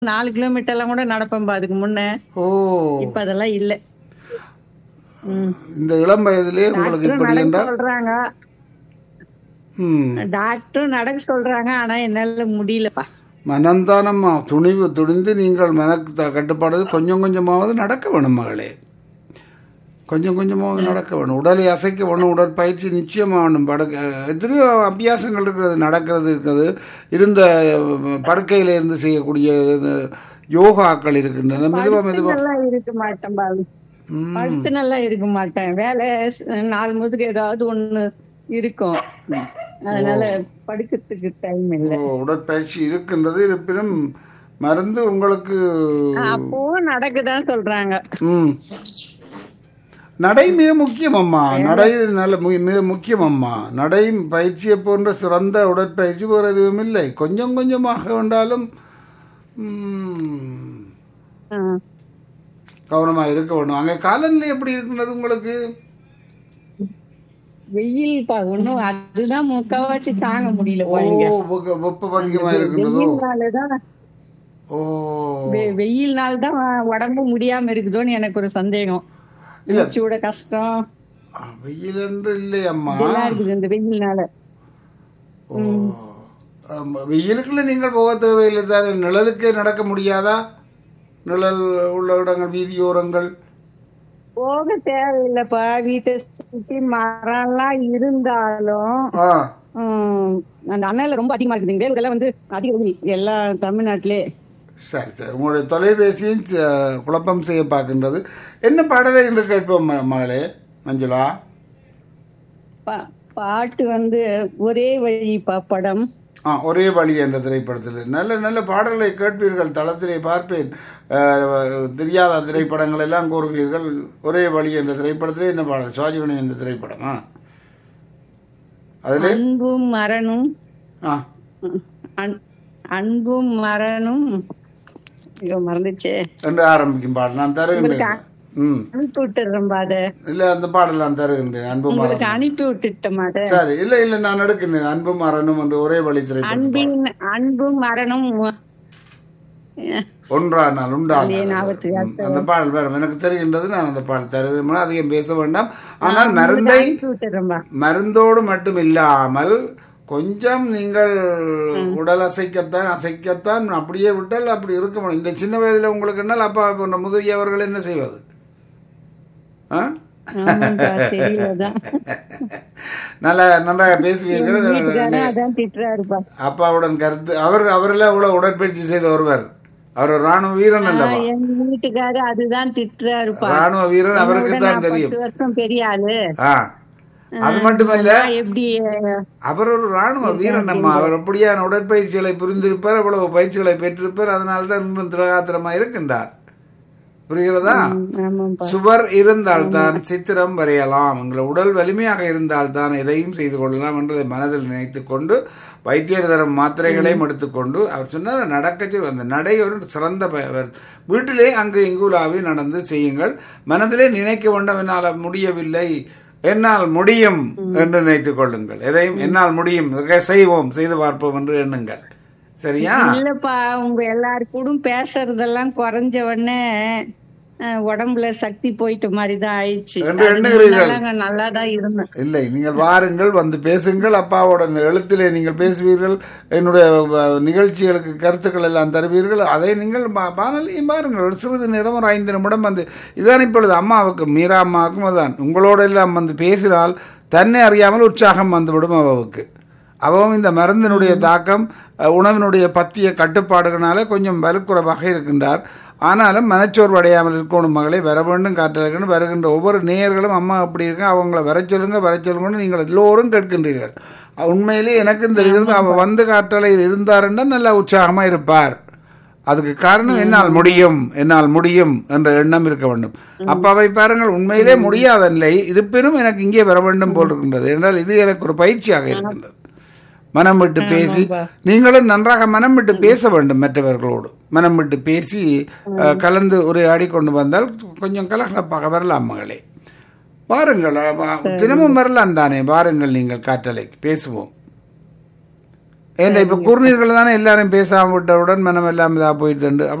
நாலு கிலோமீட்டர் எல்லாம் கூட நடப்பேன்பா அதுக்கு முன்ன ஓ இப்ப அதெல்லாம் இல்ல ம். இந்த இளம் வயதிலே உங்களுக்கு டாக்டரும் இப்படி நடக்க என்றால் சொல்றாங்க ம் டாக்டரும் நடக்க சொல்றாங்க ஆனா என்னால முடியலப்பா மனந்தானம்மா துணிவு துணிந்து நீங்கள் மனக்கு த- கட்டுப்பாடு கொஞ்சம் கொஞ்சமாவது நடக்க வேணும் மகளே கொஞ்சம் கொஞ்சமாவது நடக்க வேணும் உடலை அசைக்க வேணும் உடற்பயிற்சி நிச்சயமாக வேணும் படுக்க எத்தனையோ அபியாசங்கள் இருக்கிறது நடக்கிறது இருக்கிறது இருந்த அஹ், படுக்கையில இருந்து செய்யக்கூடிய இது, யோகாக்கள் இருக்கின்றன மெதுவாக படுத்து மெதுவாக நல்லா இருக்க மாட்டேன் பாவி ம் படுத்து நல்லா இருக்க மாட்டேன் வேலை ஸ்- நாலு முதுகு ஏதாவது ஒண்ணு இருக்கும் அதனால படுக்கிறதுக்கு டைம் இல்ல ஓ, உடற்பயிற்சி இருக்கின்றது இருப்பினும் மருந்து உங்களுக்கு அப்பவும் நடக்குதான் சொல்றாங்க ம் நடை மிக முக்கியம் அம்மா நடை நல்ல மு- மிக முக்கியம் அம்மா நடை பயிற்சியை போன்ற சிறந்த உடற்பயிற்சி வேறு எதுவும் இல்லை கொஞ்சம் கொஞ்சமாக வேண்டாலும் ம், ஆ. கவனமா இருக்க வேணும் அங்கே காலநிலை எப்படி இருக்கின்றது உங்களுக்கு வெயில் பா ஒண்ணும் அதுதான் முக்காவாச்சு தாங்க முடியல ஓ பாருங்க வெப்ப- வெப்பம் அதிகமாக இருக்கின்றதோ வெயில்னாலதான் ஓ வெ- வெயில்னால தான் உடம்பு முடியாம இருக்குதோன்னு எனக்கு ஒரு சந்தேகம் இல்ல. மூச்சோட கஷ்டம் வெயில் என்று இல்லை அம்மா இதெல்லாம் இருக்குது இந்த வெயில்னால ஓ ஆமா, வெயிலுக்குள்ள நீங்கள் போக தேவையில்லை தானே நிழலுக்கே நடக்க முடியாதா நிழல் உள்ள இடங்கள் வீதியோரங்கள் போக தேவையில்லைப்பா வீட்டை சுத்தி மரம்லாம் இருந்தாலும் ஆ உம், அந்த அண்ணல ரொம்ப அதிகமா இருக்குது வேலூர்ல வந்து அதிக வெயில் எல்லா தமிழ்நாட்டிலே சரி சரி உங்களுடைய தொலைபேசியும் ச- குழப்பம் செய்ய பார்க்கின்றது என்ன பாடலை என்று கேட்போம் ம- மகளே மஞ்சுளா பா- பாட்டு வந்து ஒரே வழி படம் ஆ ஒரே வழி என்ற திரைப்படத்தில் நல்ல நல்ல பாடல்களை கேட்பீர்கள் தளத்திலே பார்ப்பேன் அஹ், தெரியாத திரைப்படங்கள் எல்லாம் கூறுவீர்கள் ஒரே வழி என்ற திரைப்படத்திலே என்ன பாடல் சிவாஜிமணி என்ற திரைப்படம் ஆ அதிலே அன்பும் மரணும் ஆ அன்- அன்பும் மரணும் ஐயோ மறந்துச்சே என்று ஆரம்பிக்கும் பாடல் நான் தருகின்றேன் ம் அனுப்பி விட்டுறேன் அத இல்ல அந்த பாடல் நான் தருகின்றேன் அன்பு உங்களுக்கு மரணம் அனுப்பி விட்டுட்டோம் அத சரி இல்ல இல்ல நான் எடுக்கின்றேன் அன்பு மரணம் என்று ஒரே வழி திரைப்படம் அன்பின் அன்பும் மரணும் ஒன்றானால் அதே உண்டானால் ஞாபகத்துக்கு ம், அந்த பாடல் வரும் எனக்கு தெரிகின்றது நான் அந்த பாடல் தருகிறேன் அதிகம் பேச வேண்டாம் ஆனால் மருந்தை அனுப்பி விட்டுறேன்பா மருந்தோடு மட்டும் இல்லாமல் கொஞ்சம் நீங்கள் உடல் அசைக்கத்தான் அசைக்கத்தான் அப்படியே விட்டால் அப்படி இருக்க முடியும் இந்த சின்ன வயதுல உங்களுக்கு என்ன அப்பா போன்ற முதியவர்கள் என்ன செய்வது ஆ ஆமாப்பா தெரியலதான் நல்லா நன்றாக பேசுவீர்கள் வீட்டுக்காரன் அதான் திட்டுறாருப்பா அப்பாவுடன் கருத்து அவர் அவரெல்லாம் இவ்வளவு உடற்பயிற்சி செய்த ஒருவர் அவர் ஒரு ராணுவ வீரன் அல்லவா எங்க வீட்டுக்காரு அதுதான் திட்டுறாருப்பா ராணுவ வீரன் அவருக்கு என்னோட தான் நான் தெரியும் பத்து வருஷம் பெரிய ஆளு ஆ அது மட்டுமல்ல நான் எப்படி அவர் ஒரு ராணுவ வீரன் அம்மா அவர் அப்படியான உடற்பயிற்சிகளை புரிந்திருப்பார் அவ்வளவு பயிற்சிகளை பெற்றிருப்பார் அதனால தான் இன்னும் திரகாத்திரமா இருக்கின்றார் புரிகிறதா ஆமாப்பா சுவர் இருந்தால்தான் சித்திரம் வரையலாம் உங்கள் உடல் வலிமையாக இருந்தால்தான் எதையும் செய்து கொள்ளலாம் என்றதை மனதில் நினைத்துக் கொண்டு வைத்தியர் தரும் மாத்திரைகளையும் எடுத்துக்கொண்டு அவர் சொன்னார் நடக்க அந்த நடை ஒரு சிறந்த ப- வர்- வீட்டிலே அங்கு இங்குலாவி நடந்து செய்யுங்கள் மனதிலே நினைக்க வேண்டும் என்னால் முடியவில்லை என்னால் முடியும் என்று நினைத்துக் கொள்ளுங்கள் எதையும் என்னால் முடியும் இதை செய்வோம் செய்து பார்ப்போம் என்று எண்ணுங்கள் சரியா இல்லப்பா உங்க எல்லாரு கூட பேசுறதெல்லாம் குறைஞ்ச உடனே அஹ், உடம்புல சக்தி போயிட்ட மாதிரி தான் ஆயிடுச்சு என்று அதுக்கு எண்ணுகிறீர்கள். முன்னால நான் நல்லா தான் இருந்தேன் இல்லை நீங்கள் வாருங்கள் வந்து பேசுங்கள் அப்பாவோட எழுத்திலே நீங்கள் பேசுவீர்கள் என்னுடைய அஹ், நிகழ்ச்சிகளுக்கு கருத்துக்கள் எல்லாம் தருவீர்கள் அதை நீங்கள் பா- வானொலியும் பாருங்கள் ஒரு சிறிது நேரம் ஒரு ஐந்து நிமிடம் வந்து இதான் இப்பொழுது அம்மாவுக்கும் மீரா அம்மாவுக்கும் அதான் உங்களோட எல்லாம் வந்து பேசினால் தன்னை அறியாமல் உற்சாகம் வந்துவிடும் அவவுக்கு அவவும் இந்த மருந்தினுடைய தாக்கம் அஹ், உணவினுடைய பத்திய கட்டுப்பாடுகளால கொஞ்சம் வலுக்குறைவாக இருக்கின்றார் ஆனாலும் மனச்சோர்வு அடையாமல் இருக்கணும் மகளை வர வேண்டும் காட்டலுக்குன்னு வருகின்ற ஒவ்வொரு நேயர்களும் அம்மா அப்படி இருக்க அவங்கள வர சொல்லுங்க வர சொல்லுங்கன்னு நீங்கள் எல்லோரும் கேட்கின்றீர்கள் அஹ், உண்மையிலே எனக்கும் தெரிகிறது அவ வந்து காற்றலையில் இருந்தார் என்றால் நல்லா உற்சாகமா இருப்பார் அதுக்கு காரணம் என்னால் முடியும் என்னால் முடியும் என்ற எண்ணம் இருக்க வேண்டும் அப்பாவை பாருங்கள் உண்மையிலே முடியாத நிலை இருப்பினும் எனக்கு இங்கே வர வேண்டும் போல் இருக்கின்றது என்றால் இது எனக்கு ஒரு பயிற்சியாக இருக்கின்றது மனம் விட்டு பேசி நீங்களும் நன்றாக மனம் விட்டு பேச வேண்டும் மற்றவர்களோடு மனம் விட்டு பேசி அஹ், கலந்து உரையாடி கொண்டு வந்தால் கொஞ்சம் கலகலப்பாக வரலாம் மகளே வாருங்கள் அஹ், தினமும் வரலாம் தானே வாருங்கள் நீங்கள் காற்றலைக்கு பேசுவோம் ஏன்னா இப்ப குறுநீர்கள் தானே எல்லாரும் பேசாம விட்டவுடன் மனம் எல்லாம் இதா போயிட்டு